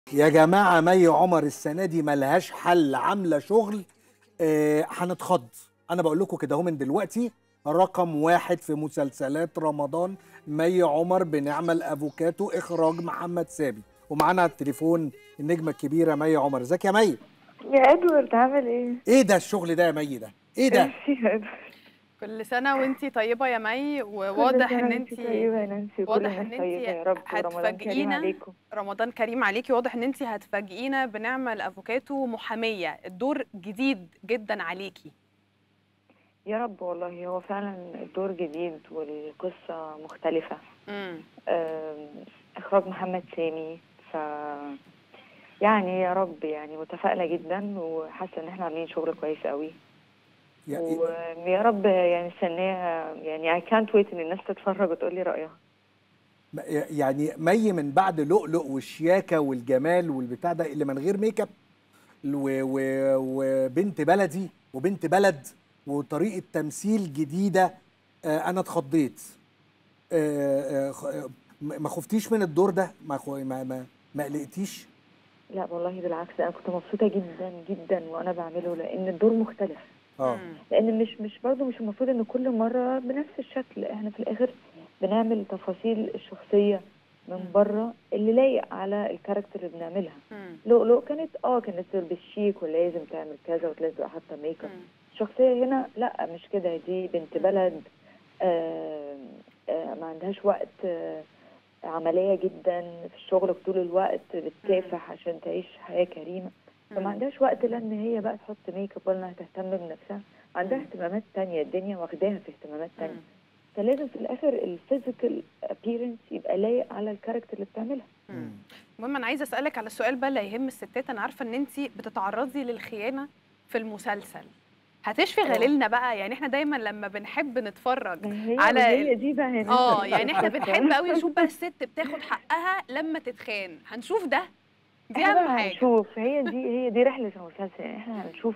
يا جماعة مي عمر السنة دي ملهاش حل عاملة شغل آه، هنتخض أنا بقول لكم كده اهو من دلوقتي رقم واحد في مسلسلات رمضان مي عمر بنعمل أفوكاتو إخراج محمد سامي ومعانا على التليفون النجمة الكبيرة مي عمر ازيك يا مي يا ادوارد عامل ايه؟ إيه ده الشغل ده يا مي ده إيه ده ميرسي يا ادوارد كل سنة وانتي طيبة يا مي وواضح كل سنة ان وانتي انتي طيبة يا نانسي وكل واضح الناس ان طيبة يا انتي رب ورمضان كريم هتفاجئينا عليكم رمضان كريم عليكي واضح ان انتي هتفاجئينا بنعمل افوكاتو محامية الدور جديد جدا عليكي يا رب والله هو فعلا الدور جديد والقصة مختلفة امم آم، إخراج محمد سامي ف يعني يا رب يعني متفائلة جدا وحاسة إن احنا عاملين شغل كويس قوي يا- ويا رب يعني مستنية يعني I can't wait إن الناس تتفرج وتقول لي رأيها يعني مي من بعد لؤلؤ والشياكة والجمال والبتاع ده اللي من غير ميك اب و- و- وبنت بلدي وبنت بلد وطريقة تمثيل جديدة آه، أنا اتخضيت آه، آه، خ- آه، ما خفتيش من الدور ده ما خو- ما ما, ما قلقتيش لا والله بالعكس أنا كنت مبسوطة جدا جدا وأنا بعمله لأن الدور مختلف اه لان مش مش برضه مش المفروض ان كل مره بنفس الشكل احنا في الاخر بنعمل تفاصيل الشخصيه من بره اللي لايق على الكاركتر اللي بنعملها امم لؤلؤ كانت اه كانت تلبس شيك ولازم تعمل كذا ولازم تبقى حاطه ميك اب الشخصيه هنا لا مش كده دي بنت بلد آه آه ما عندهاش وقت آه عمليه جدا في الشغل طول الوقت بتكافح عشان تعيش حياه كريمه فما عندهاش وقت لا ان هي بقى تحط ميك اب ولا انها تهتم بنفسها عندها مم. اهتمامات تانية الدنيا واخداها في اهتمامات تانية مم. فلازم في الاخر الفيزيكال ابييرنس يبقى لايق على الكاركتر اللي بتعملها مم. المهم انا عايزه اسالك على السؤال بقى اللي يهم الستات انا عارفه ان انت بتتعرضي للخيانه في المسلسل هتشفي اه. غليلنا بقى يعني احنا دايما لما بنحب نتفرج ما هي على هي ال- دي بقى هنا اه يعني احنا بنحب قوي نشوف بقى الست بتاخد حقها لما تتخان هنشوف ده دي احنا اهم بقى حاجه هنشوف هي دي هي دي رحله المسلسل يعني احنا هنشوف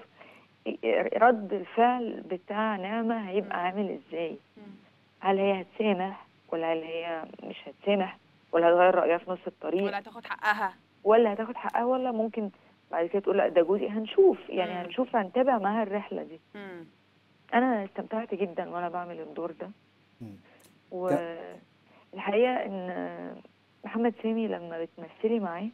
رد الفعل بتاع نعمه هيبقى عامل ازاي مم. هل هي هتسامح ولا هل هي مش هتسامح ولا هتغير رايها في نص الطريق ولا تاخد حقها ولا هتاخد حقها ولا ممكن بعد كده تقول لا ده جوزي هنشوف يعني مم. هنشوف هنتابع معاها الرحله دي مم. انا استمتعت جدا وانا بعمل الدور ده مم. والحقيقه ان محمد سامي لما بتمثلي معاه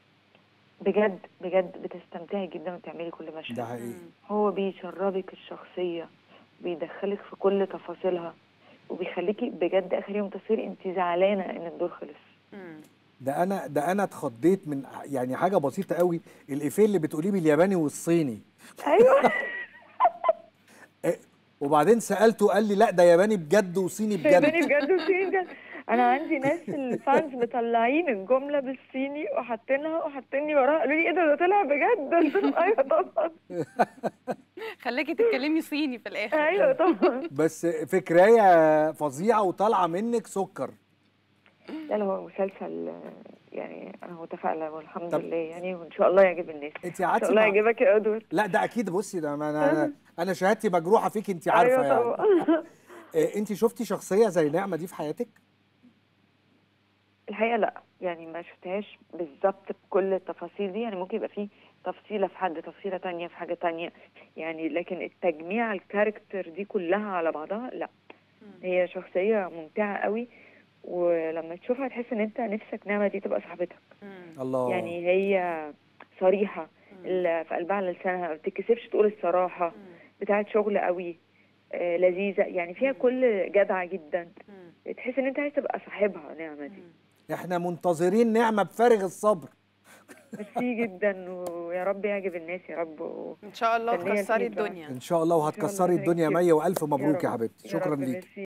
بجد بجد بتستمتعي جدا وتعملي كل ده مشهد حقيقي مم. هو بيشربك الشخصيه بيدخلك في كل تفاصيلها وبيخليكي بجد اخر يوم تصوير انت زعلانه ان الدور خلص مم. ده انا ده انا اتخضيت من يعني حاجه بسيطه قوي الافيه اللي بتقوليه بالياباني والصيني ايوه وبعدين سالته قال لي لا ده ياباني بجد وصيني ياباني بجد بجد وصيني بجد انا عندي ناس الفانز مطلعين الجمله بالصيني وحاطينها وحاطيني وراها قالوا لي ايه ده ده طلع بجد قلت لهم ايوه طبعا خلاكي تتكلمي صيني في الاخر ايوه طبعا بس فكرايه فظيعه وطالعه منك سكر لا لا هو مسلسل آه، يعني انا متفائله والحمد طب- لله يعني وان شاء الله يعجب الناس انت ان شاء قعدتي الله مع... يعجبك يا ادوارد لا ده اكيد بصي ده ما انا انا, أنا شهادتي مجروحه فيك انت عارفه ايوه يعني طبعا إيه، انت شفتي شخصيه زي نعمه دي في حياتك الحقيقه لا يعني ما شفتهاش بالظبط بكل التفاصيل دي يعني ممكن يبقى في تفصيله في حد تفصيله تانية في حاجه تانية يعني لكن التجميع الكاركتر دي كلها على بعضها لا مم. هي شخصيه ممتعه قوي ولما تشوفها تحس ان انت نفسك نعمه دي تبقى صاحبتك مم. الله يعني هي صريحه مم. ال- في قلبها على لسانها ما بتتكسفش تقول الصراحه مم. بتاعت شغل قوي آه لذيذه يعني فيها كل جدعه جدا مم. تحس ان انت عايز تبقى صاحبها نعمه دي مم. احنا منتظرين نعمه بفارغ الصبر ميرسي جدا ويا رب يعجب الناس يا رب و... ان شاء الله مستنية تكسري الفيدباك. الدنيا ان شاء الله وهتكسري الله. الدنيا Thank you. مية والف يا مبروك يا رب. حبيبتي يا شكرا رب ليك ميرسي